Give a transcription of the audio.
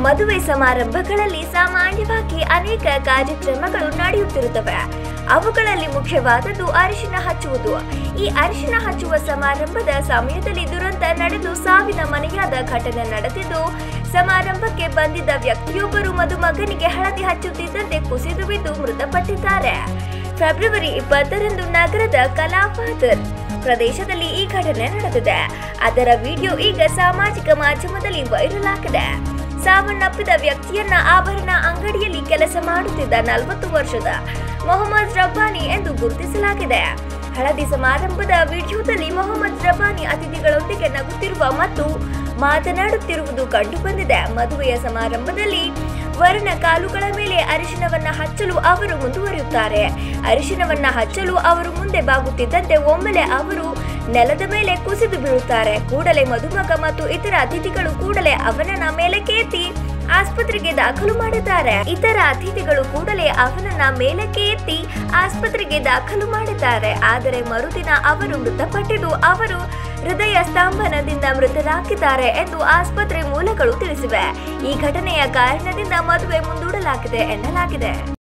ಮದುವೆ ಸಮಾರಂಭಗಳಲ್ಲಿ ಸಾಮಾನ್ಯವಾಗಿ ಅನೇಕ ಕಾರ್ಯಕ್ರಮಗಳು ನಡೆಯುತ್ತಿರುತ್ತವೆ ಅವುಗಳಲ್ಲಿ ಮುಖ್ಯವಾದದ್ದು ಅರಿಶಿನ ಹಚ್ಚುವುದು ಈ ಅರಿಶಿನ ಹಚ್ಚುವ ಸಮಾರಂಭದ ಸಮಯದಲ್ಲಿ ದುರಂತ ನಡೆದು ಸಾವಿನ ಮನೆಯಾದ ಘಟನೆ ನಡೆದಿದ್ದು ಸಮಾರಂಭಕ್ಕೆ ಬಂದಿದ್ದ ವ್ಯಕ್ತಿಯೊಬ್ಬರು ಮದುಮಗನಿಗೆ ಹಳದಿ ಹಚ್ಚುತ್ತಿದ್ದಂತೆ ಕುಸಿದು ಬಿದ್ದು ಮೃತಪಟ್ಟಿದ್ದಾರೆ ಫೆಬ್ರವರಿ ಇಪ್ಪತ್ತರಂದು ನಗರದ ಕಲಾಫಾದರ್ ಪ್ರದೇಶದಲ್ಲಿ ಈ ಘಟನೆ ನಡೆದಿದೆ ಅದರ ವಿಡಿಯೋ ಈಗ ಸಾಮಾಜಿಕ ಮಾಧ್ಯಮದಲ್ಲಿ ವೈರಲ್ ಆಗಿದೆ ಸಾವನ್ನಪ್ಪಿದ ವ್ಯಕ್ತಿಯನ್ನ ಆಭರಣ ಅಂಗಡಿಯಲ್ಲಿ ಕೆಲಸ ಮಾಡುತ್ತಿದ್ದ ನಲವತ್ತು ವರ್ಷದ ಮೊಹಮ್ಮದ್ ರಬ್ಬಾನಿ ಎಂದು ಗುರುತಿಸಲಾಗಿದೆ ಹಳದಿ ಸಮಾರಂಭದ ವಿಡಿಯೋದಲ್ಲಿ ಮೊಹಮ್ಮದ್ ರಬ್ಬಾನಿ ಅತಿಥಿಗಳೊಂದಿಗೆ ನಗುತ್ತಿರುವ ಮತ್ತು ಮಾತನಾಡುತ್ತಿರುವುದು ಕಂಡುಬಂದಿದೆ ಮದುವೆಯ ಸಮಾರಂಭದಲ್ಲಿ ವರನ ಕಾಲುಗಳ ಮೇಲೆ ಅರಿಶಿನವನ್ನ ಹಚ್ಚಲು ಅವರು ಮುಂದುವರಿಯುತ್ತಾರೆ ಅರಿಶಿನವನ್ನ ಹಚ್ಚಲು ಅವರು ಮುಂದೆ ಬಾಗುತ್ತಿದ್ದಂತೆ ಒಮ್ಮೆಲೆ ಅವರು ನೆಲದ ಮೇಲೆ ಕುಸಿದು ಬೀಳುತ್ತಾರೆ ಕೂಡಲೇ ಮದುಮಗ ಮತ್ತು ಇತರ ಅತಿಥಿಗಳು ಕೂಡಲೇ ಅವನನ್ನ ಮೇಲಕ್ಕೆ ಎತ್ತಿ ಆಸ್ಪತ್ರೆಗೆ ದಾಖಲು ಮಾಡಿದ್ದಾರೆ ಇತರ ಅತಿಥಿಗಳು ಕೂಡಲೇ ಅವನನ್ನ ಮೇಲಕ್ಕೆ ಎತ್ತಿ ಆಸ್ಪತ್ರೆಗೆ ದಾಖಲು ಮಾಡಿದ್ದಾರೆ ಆದರೆ ಮರುದಿನ ಅವರು ಮೃತಪಟ್ಟಿದ್ದು ಅವರು ಹೃದಯ ಸ್ತಂಭನದಿಂದ ಮೃತರಾಗಿದ್ದಾರೆ ಎಂದು ಆಸ್ಪತ್ರೆ ಮೂಲಗಳು ತಿಳಿಸಿವೆ ಈ ಘಟನೆಯ ಕಾರಣದಿಂದ ಮದುವೆ ಮುಂದೂಡಲಾಗಿದೆ ಎನ್ನಲಾಗಿದೆ